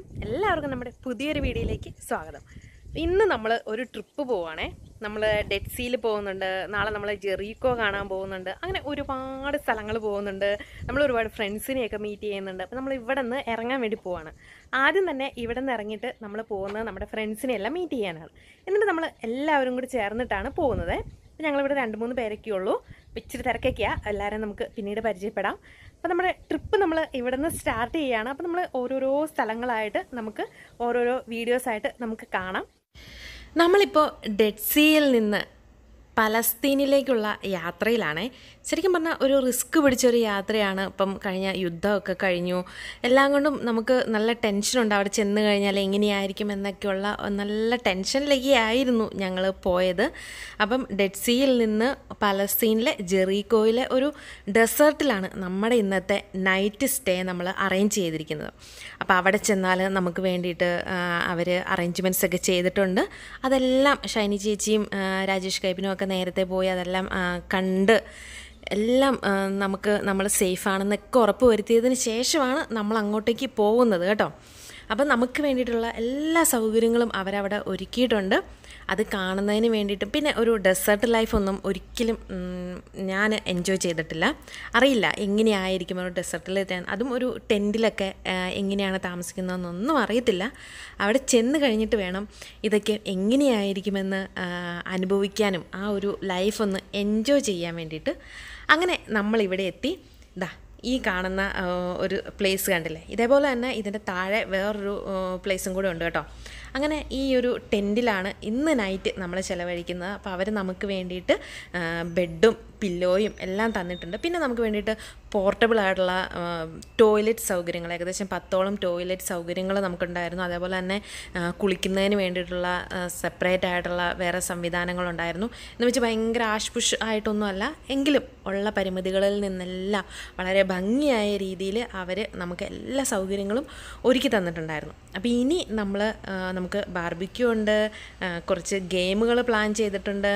എല്ലാവർക്കും നമ്മുടെ പുതിയൊരു വീഡിയോയിലേക്ക് സ്വാഗതം ഇന്ന് നമ്മൾ ഒരു ട്രിപ്പ് പോവാണേ നമ്മൾ ഡെഡ് സീയിൽ പോകുന്നുണ്ട് നാളെ നമ്മൾ ജെറീക്കോ കാണാൻ പോകുന്നുണ്ട് അങ്ങനെ ഒരുപാട് സ്ഥലങ്ങൾ പോകുന്നുണ്ട് നമ്മൾ ഒരുപാട് ഫ്രണ്ട്സിനെയൊക്കെ മീറ്റ് ചെയ്യുന്നുണ്ട് അപ്പോൾ നമ്മൾ ഇവിടെ നിന്ന് ഇറങ്ങാൻ വേണ്ടി പോവാണ് ആദ്യം തന്നെ ഇവിടെ നിന്ന് ഇറങ്ങിയിട്ട് നമ്മൾ പോകുന്നത് നമ്മുടെ ഫ്രണ്ട്സിനെ എല്ലാം മീറ്റ് ചെയ്യാനാണ് എന്നിട്ട് നമ്മൾ എല്ലാവരും കൂടി ചേർന്നിട്ടാണ് പോകുന്നത് അപ്പോൾ ഞങ്ങളിവിടെ രണ്ട് മൂന്ന് പേരൊക്കെ ഉള്ളൂ അപ്പോൾ ഇച്ചിരി തിരക്കൊക്കെയാണ് എല്ലാവരും നമുക്ക് പിന്നീട് പരിചയപ്പെടാം അപ്പോൾ നമ്മുടെ ട്രിപ്പ് നമ്മൾ ഇവിടെ നിന്ന് സ്റ്റാർട്ട് ചെയ്യുകയാണ് അപ്പോൾ നമ്മൾ ഓരോരോ സ്ഥലങ്ങളായിട്ട് നമുക്ക് ഓരോരോ വീഡിയോസായിട്ട് നമുക്ക് കാണാം നമ്മളിപ്പോൾ ഡെഡ് സീയിൽ നിന്ന് പലസ്തീനിലേക്കുള്ള യാത്രയിലാണ് ശരിക്കും പറഞ്ഞാൽ ഒരു റിസ്ക് പിടിച്ചൊരു യാത്രയാണ് ഇപ്പം കഴിഞ്ഞ യുദ്ധമൊക്കെ കഴിഞ്ഞു എല്ലാം കൊണ്ടും നമുക്ക് നല്ല ടെൻഷനുണ്ട് അവിടെ ചെന്ന് കഴിഞ്ഞാൽ എങ്ങനെയായിരിക്കും എന്നൊക്കെയുള്ള നല്ല ടെൻഷനിലേക്ക് ആയിരുന്നു ഞങ്ങൾ പോയത് അപ്പം ഡെഡ് സീയിൽ നിന്ന് പലസ്തീനിലെ ജെറീക്കോയിലെ ഒരു ഡെസേർട്ടിലാണ് നമ്മുടെ ഇന്നത്തെ നൈറ്റ് സ്റ്റേ നമ്മൾ അറേഞ്ച് ചെയ്തിരിക്കുന്നത് അപ്പോൾ അവിടെ ചെന്നാൽ നമുക്ക് വേണ്ടിയിട്ട് അവർ അറേഞ്ച്മെൻറ്റ്സ് ഒക്കെ ചെയ്തിട്ടുണ്ട് അതെല്ലാം ഷൈനി ചേച്ചിയും ആ, രാജേഷ് കൈപ്പിനും ഒക്കെ നേരത്തെ പോയി അതെല്ലാം ആ, കണ്ട് എല്ലാം ആ, നമുക്ക് നമ്മൾ സേഫ് ആണെന്നൊക്കെ ഉറപ്പ് വരുത്തിയതിന് ശേഷമാണ് നമ്മൾ അങ്ങോട്ടേക്ക് പോകുന്നത് കേട്ടോ അപ്പം നമുക്ക് വേണ്ടിയിട്ടുള്ള എല്ലാ സൗകര്യങ്ങളും അവരവിടെ ഒരുക്കിയിട്ടുണ്ട് അത് കാണുന്നതിന് വേണ്ടിയിട്ടും പിന്നെ ഒരു ഡെസേർട്ട് ലൈഫൊന്നും ഒരിക്കലും ഉം, ഞാൻ എൻജോയ് ചെയ്തിട്ടില്ല അറിയില്ല എങ്ങനെയായിരിക്കും ഒരു ഡെസേർട്ടിൽ അതും ഒരു ടെൻറ്റിലൊക്കെ ആ, എങ്ങനെയാണ് താമസിക്കുന്നതെന്നൊന്നും അറിയത്തില്ല അവിടെ ചെന്ന് കഴിഞ്ഞിട്ട് വേണം ഇതൊക്കെ എങ്ങനെയായിരിക്കുമെന്ന് ആ, അനുഭവിക്കാനും ആ ഒരു ലൈഫ് ഒന്ന് എൻജോയ് ചെയ്യാൻ വേണ്ടിയിട്ട് അങ്ങനെ നമ്മളിവിടെ എത്തി ഇതാ ഈ കാണുന്ന ആ, ഒരു പ്ലേസ് കണ്ടില്ലേ ഇതേപോലെ തന്നെ ഇതിൻ്റെ താഴെ വേറൊരു പ്ലേസും കൂടെ ഉണ്ട് കേട്ടോ അങ്ങനെ ഈ ഒരു ടെൻറ്റിലാണ് ഇന്ന് നൈറ്റ് നമ്മൾ ചിലവഴിക്കുന്നത് അപ്പോൾ അവർ നമുക്ക് വേണ്ടിയിട്ട് ആ, ബെഡും പില്ലോയും എല്ലാം തന്നിട്ടുണ്ട് പിന്നെ നമുക്ക് വേണ്ടിയിട്ട് പോർട്ടബിൾ ആയിട്ടുള്ള ടോയ്ലറ്റ് സൗകര്യങ്ങൾ ഏകദേശം പത്തോളം ടോയ്ലറ്റ് സൗകര്യങ്ങൾ നമുക്കുണ്ടായിരുന്നു അതേപോലെ തന്നെ ആ, കുളിക്കുന്നതിന് വേണ്ടിയിട്ടുള്ള സെപ്പറേറ്റ് ആയിട്ടുള്ള വേറെ സംവിധാനങ്ങളുണ്ടായിരുന്നു എന്ന് വെച്ച് ഭയങ്കര ആഷ്പുഷ് ആയിട്ടൊന്നുമല്ല എങ്കിലും ഉള്ള പരിമിതികളിൽ നിന്നെല്ലാം വളരെ ഭംഗിയായ രീതിയിൽ അവർ നമുക്ക് എല്ലാ സൗകര്യങ്ങളും ഒരുക്കി തന്നിട്ടുണ്ടായിരുന്നു അപ്പോൾ ഇനി നമ്മൾ നമുക്ക് ബാർബിക്യൂ ഉണ്ട് ആ, കുറച്ച് ഗെയിമുകൾ പ്ലാൻ ചെയ്തിട്ടുണ്ട്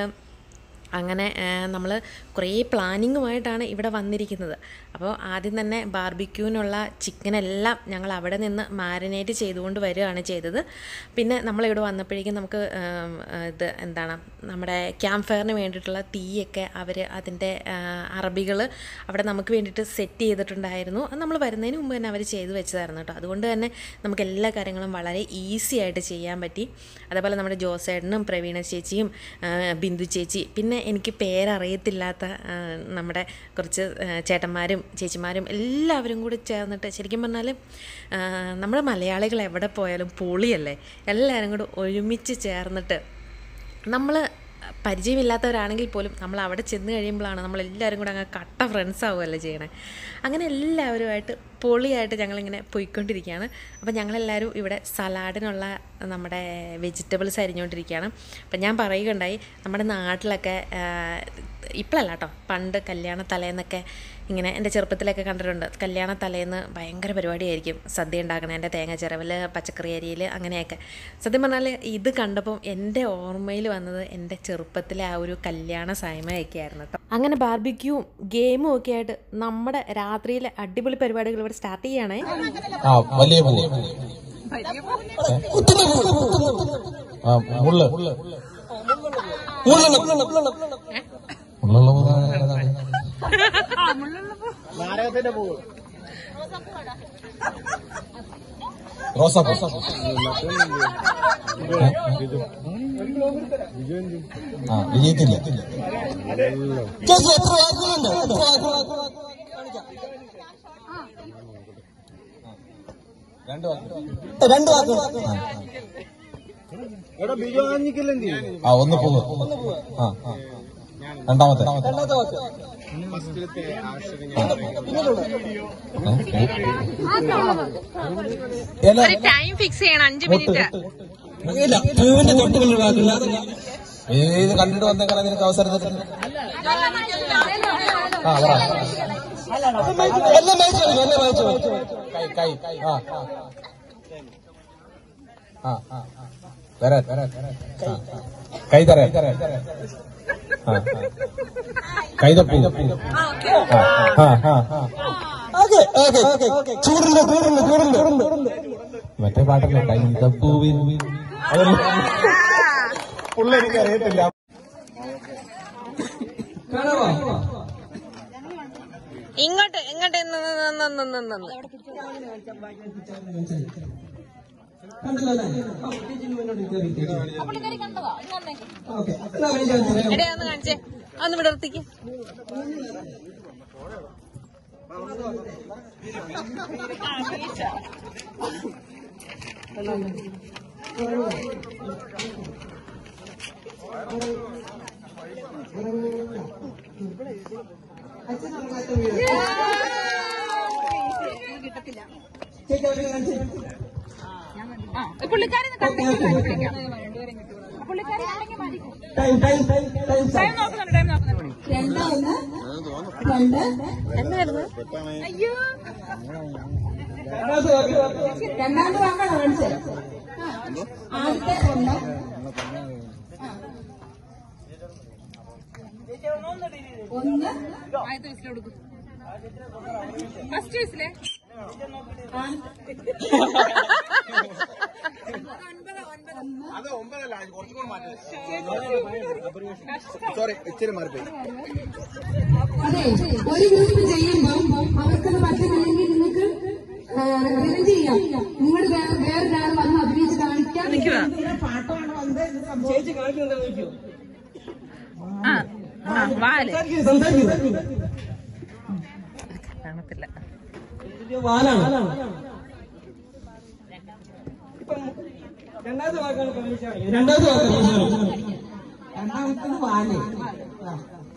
അങ്ങനെ നമ്മൾ കുറേ പ്ലാനിങ്ങുമായിട്ടാണ് ഇവിടെ വന്നിരിക്കുന്നത് അപ്പോൾ ആദ്യം തന്നെ ബാർബിക്യൂവിനുള്ള ചിക്കനെല്ലാം ഞങ്ങൾ അവിടെ നിന്ന് മാരിനേറ്റ് ചെയ്തുകൊണ്ട് വരികയാണ് ചെയ്തത് പിന്നെ നമ്മളിവിടെ വന്നപ്പോഴേക്കും നമുക്ക് ഉം, ഇത് എന്താണ് നമ്മുടെ ക്യാമ്പ് ഫയറിന് വേണ്ടിയിട്ടുള്ള തീയൊക്കെ അവർ അതിൻ്റെ അറബികൾ അവിടെ നമുക്ക് വേണ്ടിയിട്ട് സെറ്റ് ചെയ്തിട്ടുണ്ടായിരുന്നു അത് നമ്മൾ വരുന്നതിന് മുമ്പ് തന്നെ അവർ ചെയ്തു വെച്ചതായിരുന്നു കേട്ടോ അതുകൊണ്ട് തന്നെ നമുക്ക് എല്ലാ കാര്യങ്ങളും വളരെ ഈസി ആയിട്ട് ചെയ്യാൻ പറ്റി അതേപോലെ നമ്മുടെ ജോസേട്ടനും പ്രവീണ ചേച്ചിയും ആ, ബിന്ദു ചേച്ചി പിന്നെ എനിക്ക് പേരറിയത്തില്ലാത്ത ആ, നമ്മുടെ കുറച്ച് ആ, ചേട്ടന്മാരും ചേച്ചിമാരും എല്ലാവരും കൂടി ചേർന്നിട്ട് ശരിക്കും പറഞ്ഞാൽ നമ്മുടെ മലയാളികൾ എവിടെ പോയാലും പൊളിയല്ലേ എല്ലാവരും കൂടി ഒരുമിച്ച് ചേർന്നിട്ട് നമ്മൾ പരിചയമില്ലാത്തവരാണെങ്കിൽ പോലും നമ്മൾ അവിടെ ചെന്ന് കഴിയുമ്പോഴാണ് നമ്മളെല്ലാവരും കൂടെ അങ്ങ് കട്ട ഫ്രണ്ട്സ് ആവുമല്ലേ ചെയ്യണേ അങ്ങനെ എല്ലാവരുമായിട്ട് പൊളിയായിട്ട് ഞങ്ങളിങ്ങനെ പോയിക്കൊണ്ടിരിക്കുകയാണ് അപ്പോൾ ഞങ്ങളെല്ലാവരും ഇവിടെ സലാഡിനുള്ള നമ്മുടെ വെജിറ്റബിൾസ് അരിഞ്ഞുകൊണ്ടിരിക്കുകയാണ് അപ്പം ഞാൻ പറയുകയുണ്ടായി നമ്മുടെ നാട്ടിലൊക്കെ ഇപ്പോഴല്ല കേട്ടോ പണ്ട് കല്യാണ തലേന്നൊക്കെ ഇങ്ങനെ എൻ്റെ ചെറുപ്പത്തിലൊക്കെ കണ്ടിട്ടുണ്ട് കല്യാണ തലേന്ന് ഭയങ്കര പരിപാടിയായിരിക്കും സദ്യ ഉണ്ടാക്കണേ എൻ്റെ തേങ്ങ ചിറവിൽ പച്ചക്കറി അരിയിൽ അങ്ങനെയൊക്കെ സത്യം പറഞ്ഞാൽ ഇത് കണ്ടപ്പോൾ എൻ്റെ ഓർമ്മയിൽ വന്നത് എൻ്റെ ചെറുപ്പത്തിലെ ആ ഒരു കല്യാണ സായ്മയൊക്കെ ആയിരുന്നു കേട്ടോ അങ്ങനെ ബാർബിക്യൂവും ഗെയിമും ഒക്കെ ആയിട്ട് നമ്മുടെ രാത്രിയിലെ അടിപൊളി പരിപാടികൾ ഇവിടെ സ്റ്റാർട്ട് ചെയ്യണേ ആ വലിയ പൂവ് ആ മുള്ള് മുള്ളുള്ള പൂവ് ഏതാണ്? റോസാപ്പൂ ആ വിജയിക്കില്ല ചേച്ചി എത്ര വാക്കുകളുണ്ട് എത്ര വാക്കുകൾ രണ്ട് വാക്കുകൾ രണ്ട് വാക്കുകൾ ആ ഒന്ന് പൂവ് ആ ആ. രണ്ടാമത്തെ രണ്ടാമത്തെ വാക്ക് ടൈം ഫിക്സ് ചെയ്യണം അഞ്ച് മിനിറ്റ് ഇല്ല പൂവിന്റെ തൊട്ടുള്ള വാക്കില്ല ഇത് കണ്ടിട്ട് വന്നേക്കാൻ നിനക്ക് അവസരം തരുന്നു ആ പറ എല്ലാം വായിച്ചു എല്ലാം വായിച്ചു കൈ കൈ ആ ആ ആ വരാൻ വരാൻ ആ. കൈ തരാൻ ആ കൈതപ്പൂ ആ ആ ആ ഓക്കെ ഓക്കെ ചൂടുണ്ട് ചൂടുണ്ട് ചൂടുണ്ട് മറ്റേ പാട്ടല്ലേ കൈതപ്പൂവിൻ അതൊരു പുള്ള എനിക്ക് അറിയത്തില്ല കാണാമോ ഇങ്ങോട്ട് ഇങ്ങോട്ട് നിന്ന് നിന്ന് നിന്ന് നിന്ന് നിന്ന്. കണ്ടല്ലോ അല്ലേ? ആ, ടീച്ചറിന് മുന്നോട്ട് കയറി. ഓക്കേ. എന്നാ വിളിച്ച് കാണിച്ചേ. എടേ ഒന്ന് കാണിച്ചേ ഒന്ന് വിടർത്തിക്ക് ചേച്ചി അവരെ കാണിച്ചേ. Time time time time start. രണ്ടാമത് രണ്ട് എന്തായിരുന്നു രണ്ടാമത്തെ വാക്ക്. രണ്ടാമത്തെ വാക്കാണ് കാണിച്ചത് ആ. ആദ്യത്തെ ഒന്ന് ഒന്ന് സോറി ഇച്ചിരി മാറിപ്പോയി അതെ ഒരു ഗ്രൂപ്പ് ചെയ്യുമ്പോൾ അവർക്കത് പറ്റുന്നില്ലെങ്കിൽ നിങ്ങൾക്ക് റിവെഞ്ച് ചെയ്യാം നിങ്ങൾ വേറൊരാൾ വന്ന് അഭിനയിച്ച് കാണിക്കാൻ ചേച്ചി കാണിക്കുന്നത് നോക്കിയോ വാല് സംസാരിക്കൂ, സംസാരിക്കൂ. കാണത്തില്ല ഇത് വാലാണ് ഇപ്പം രണ്ടാമത്തെ വാക്കാണ് കാണിച്ചാൽ മതി. രണ്ടാമത്തെ വാക്കാണ് കാണിച്ചാൽ മതി. രണ്ടാമത്തത് വാല് ആ.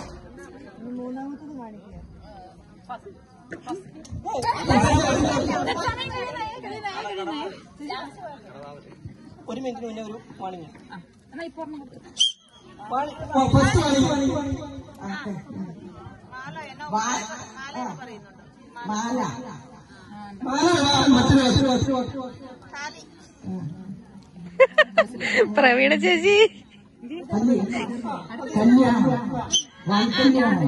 ഒരു മിനിറ്റിന് മുന്നേ ഒരു വാണിംഗ് ഫസ്റ്റ് വാണിംഗ് മാല മാല മറ്റൊരു മറ്റൊരു മറ്റൊരു പ്രവീണ ചേച്ചി കല്യാണം വാൽക്കല്യാണം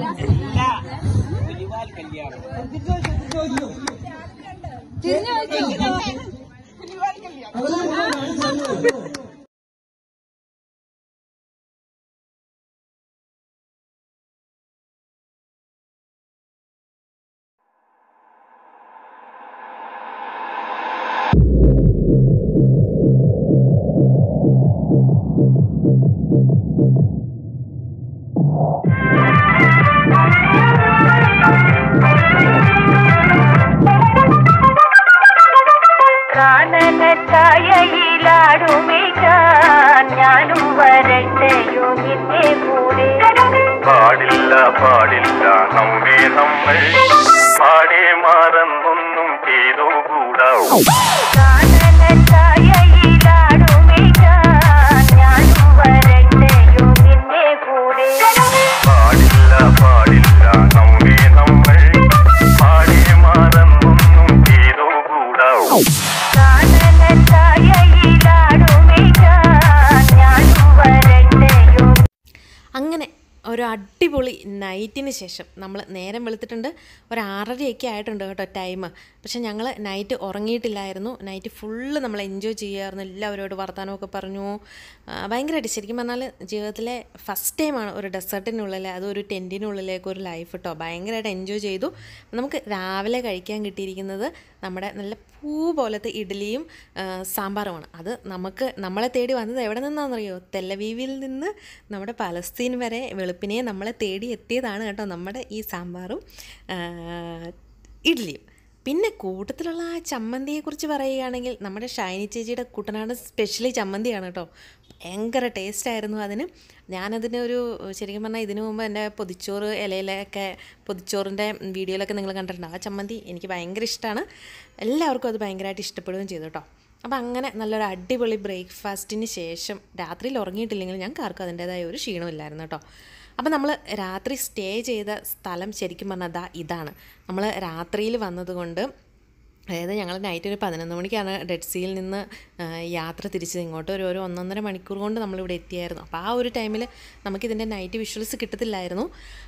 കാനന ഛായയിലാടുമിക്കാൻ ഞാനും വരട്ടെയോ നിന്നെ കൂടെ പാടില്ല പാടില്ല നമ്മെ നമ്മൾ പാടെ മറന്നൊന്നും ചെയ്തുകൂടാ കാനന ഛായയിലാടുമിക്കാൻ ഞാനും വരട്ടെയോ നിന്നെ കൂടെ പാടില്ല പാടില്ല നമ്മെ നമ്മൾ പാടെ മറന്നൊന്നും ചെയ്തുകൂടാ കാനന ഛായയിലാടുമിക്കാൻ ഞാനും വരട്ടെയോ അങ്ങനെ ഒരു അടിപൊളി നൈറ്റിന് ശേഷം നമ്മൾ നേരം വെളുത്തിട്ടുണ്ട് ഒരു ആറരയൊക്കെ ആയിട്ടുണ്ട് കേട്ടോ ടൈം പക്ഷെ ഞങ്ങൾ നൈറ്റ് ഉറങ്ങിയിട്ടില്ലായിരുന്നു നൈറ്റ് ഫുള്ള് നമ്മൾ എൻജോയ് ചെയ്യുമായിരുന്നു എല്ലാവരോട് വർത്തമാനമൊക്കെ പറഞ്ഞു ആ, ഭയങ്കരമായിട്ട് ശരിക്കും പറഞ്ഞാൽ ജീവിതത്തിലെ ഫസ്റ്റ് ടൈമാണ് ഒരു ഡെസേർട്ടിനുള്ളിൽ അതും ഒരു ടെൻറ്റിനുള്ളിലേക്ക് ഒരു ലൈഫ് കേട്ടോ ഭയങ്കരമായിട്ട് എൻജോയ് ചെയ്തു നമുക്ക് രാവിലെ കഴിക്കാൻ കിട്ടിയിരിക്കുന്നത് നമ്മുടെ നല്ല പൂ പോലത്തെ ഇഡ്ഡലിയും ആ, സാമ്പാറുമാണ് അത് നമുക്ക് നമ്മളെ തേടി വന്നത് എവിടെ നിന്നാണെന്നറിയോ തെല്ലവീവിൽ നിന്ന് നമ്മുടെ പലസ്തീൻ വരെ വെളുപ്പിനെ നമ്മളെ തേടി എത്തിയതാണ് കേട്ടോ നമ്മുടെ ഈ സാമ്പാറും ആ, ഇഡ്ഡലിയും പിന്നെ കൂട്ടത്തിലുള്ള ആ ചമ്മന്തിയെക്കുറിച്ച് പറയുകയാണെങ്കിൽ നമ്മുടെ ഷൈനി ചേച്ചിയുടെ കുട്ടനാട് സ്പെഷ്യലി ചമ്മന്തിയാണ് കേട്ടോ ഭയങ്കര ടേസ്റ്റായിരുന്നു അതിന് ഞാനതിന് ഒരു ശരിക്കും പറഞ്ഞാൽ ഇതിനു മുമ്പ് എൻ്റെ പൊതിച്ചോറ് ഇലയിലൊക്കെ പൊതിച്ചോറിൻ്റെ വീഡിയോയിലൊക്കെ നിങ്ങൾ കണ്ടിട്ടുണ്ട് ആ ചമ്മന്തി എനിക്ക് ഭയങ്കര ഇഷ്ടമാണ് എല്ലാവർക്കും അത് ഭയങ്കരമായിട്ട് ഇഷ്ടപ്പെടുകയും ചെയ്തു കേട്ടോ അപ്പോൾ അങ്ങനെ നല്ലൊരു അടിപൊളി ബ്രേക്ക്ഫാസ്റ്റിന് ശേഷം രാത്രിയിൽ ഉറങ്ങിയിട്ടില്ലെങ്കിൽ ഞങ്ങൾക്ക് ആർക്കും അതിൻ്റേതായ ഒരു ക്ഷീണമില്ലായിരുന്നു കേട്ടോ അപ്പോൾ നമ്മൾ രാത്രി സ്റ്റേ ചെയ്ത സ്ഥലം ശരിക്കും പറഞ്ഞാൽ ദാ ഇതാണ് നമ്മൾ രാത്രിയിൽ വന്നതുകൊണ്ട് അതായത് ഞങ്ങൾ നൈറ്റ് ഒരു പതിനൊന്ന് മണിക്കാണ് ഡെഡ് സീയിൽ നിന്ന് ആ, യാത്ര തിരിച്ചത് ഇങ്ങോട്ട് ഒരു ഒരു ഒന്നൊന്നര മണിക്കൂർ കൊണ്ട് നമ്മളിവിടെ എത്തിയായിരുന്നു അപ്പോൾ ആ ഒരു ടൈമിൽ നമുക്കിതിൻ്റെ നൈറ്റ് വിഷ്വൽസ് കിട്ടത്തില്ലായിരുന്നു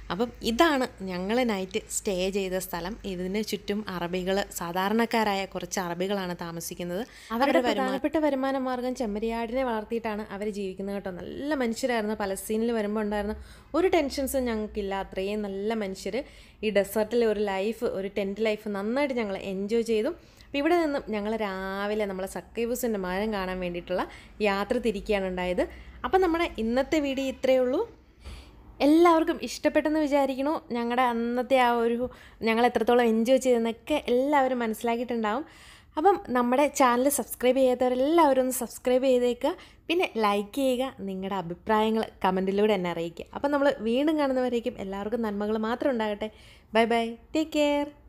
അപ്പം ഇതാണ് ഞങ്ങൾ നൈറ്റ് സ്റ്റേ ചെയ്ത സ്ഥലം ഇതിന് ചുറ്റും അറബികൾ സാധാരണക്കാരായ കുറച്ച് അറബികളാണ് താമസിക്കുന്നത് അവരുടെ പ്രധാനപ്പെട്ട വരുമാന മാർഗം ചെമ്മരിയാടിനെ വളർത്തിയിട്ടാണ് അവർ ജീവിക്കുന്നത് കേട്ടോ നല്ല മനുഷ്യരായിരുന്നു പലസ്തീനിൽ വരുമ്പോൾ ഉണ്ടായിരുന്ന ഒരു ടെൻഷൻസും ഞങ്ങൾക്കില്ല അത്രയും നല്ല മനുഷ്യർ ഈ ഡെസേർട്ടിൽ ഒരു ലൈഫ് ഒരു ടെൻറ്റ് ലൈഫ് നന്നായിട്ട് ഞങ്ങൾ എൻജോയ് ചെയ്തു അപ്പോൾ ഇവിടെ നിന്നും ഞങ്ങൾ രാവിലെ നമ്മളെ സക്കൈബൂസിൻ്റെ മരം കാണാൻ വേണ്ടിയിട്ടുള്ള യാത്ര തിരിക്കുകയാണ് ഉണ്ടായത് അപ്പം നമ്മുടെ ഇന്നത്തെ വീഡിയോ ഇത്രയേ ഉള്ളൂ എല്ലാവർക്കും ഇഷ്ടപ്പെട്ടെന്ന് വിചാരിക്കണു ഞങ്ങളുടെ അന്നത്തെ ആ ഒരു ഞങ്ങൾ എത്രത്തോളം എൻജോയ് ചെയ്തെന്നൊക്കെ എല്ലാവരും മനസ്സിലാക്കിയിട്ടുണ്ടാവും അപ്പം നമ്മുടെ ചാനൽ സബ്സ്ക്രൈബ് ചെയ്യാത്തവരെല്ലാവരും ഒന്ന് സബ്സ്ക്രൈബ് ചെയ്തേക്കുക പിന്നെ ലൈക്ക് ചെയ്യുക നിങ്ങളുടെ അഭിപ്രായങ്ങൾ കമൻറ്റിലൂടെ എന്നെ അറിയിക്കുക അപ്പം നമ്മൾ വീണ്ടും കാണുന്നവരേക്കും എല്ലാവർക്കും നന്മകൾ മാത്രം ഉണ്ടാകട്ടെ ബൈ ബൈ ടേക്ക് കെയർ